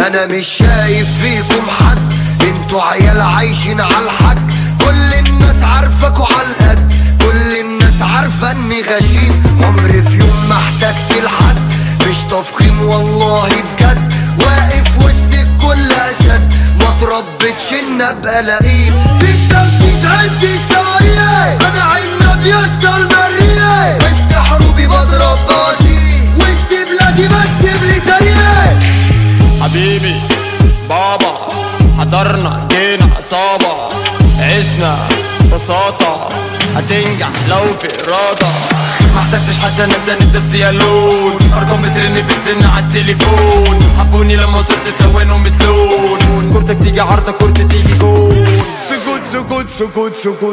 انا مش شايف فيكم حد انتوا عيال عايشين على الحق كل الناس عارفاكوا على القد كل الناس عارفة اني غشيم عمري في يوم ما احتجت لحد مش تفخيم والله بجد واقف وسط الكل اسد ما تربتش ان ابقى لئيم في التنفيذ عندي سارية انا عنب يسطا المرية وسط حروبي بضرب بازي وسط بلادي بكتب لي تاريخ حبيبي بابا حضرنا جينا عصابة عشنا بساطة هتنجح لو في إرادة ما احتجتش حتى ناس اند في سيالون ارقام بترن بتزن على التليفون حبوني لما وصلت تلونوا متلون كورتك تيجي عارضة كورتي تيجي جول سكوت سكوت سكوت سكوت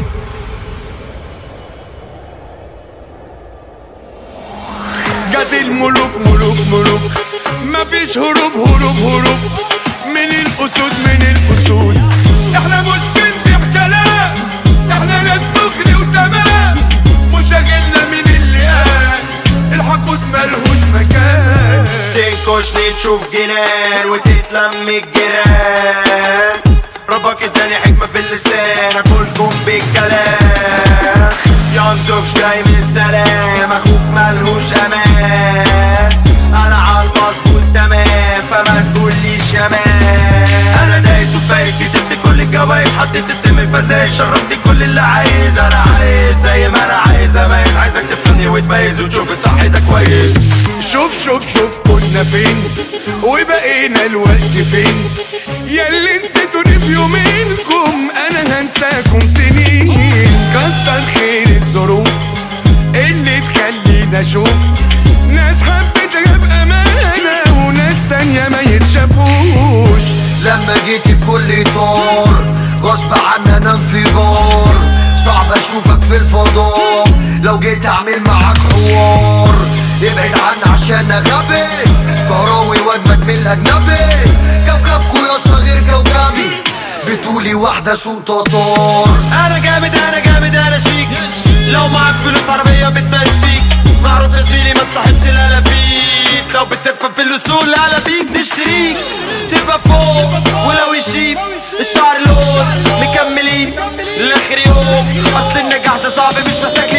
جت الملوك ملوك ملوك مفيش هروب هروب هروب من الاسود من الاسود احنا مش بنبيع كلام احنا ناس دغري وتمام مشاغلنا من اللي قال الحقود ملهوش مكان تنكشني تشوف جنان وتتلم الجيران ربك اداني حكمة في اللسان اكلكم بالكلام ينزغش جاي من السلام اخوك ملهوش امان انا عالمظبوط تمام فما تقوليش يا مان انا دايس وفايز كسبت كل الجوايز حطيت السم فزايز شربت كل اللي عايز انا عايز زي ما انا عايز اميز عايزك تفهمني وتميز وتشوف الصح ده كويس شوف شوف شوف كنا فين وبقينا الوقت فين ياللي نسيتوني في يومينكم انا هنساكم سنين كتر خير الظروف اللي تخلينا اشوف ناس حبيتها بامانه وناس تانية ما يتشافوش لما جيت الكل طار غصب عني انا انفجار صعب اشوفك في الفضاء لو جيت اعمل معاك حوار ابعد عني عشان غبي كراوي واجمد من الاجنبي كوكبكو يا اسطى غير كوكبي بتقولي واحدة سوق تطار انا جامد انا جامد انا شيك لو معاك فلوس عربية بتمشيك معروف يا زميلي ما تصاحبش لا فيك لو بتفهم في الاصول لا بيك نشتريك تبقى فوق ولو يشيب الشعر لون مكملين لاخر يوم اصل النجاح ده صعب مش محتاج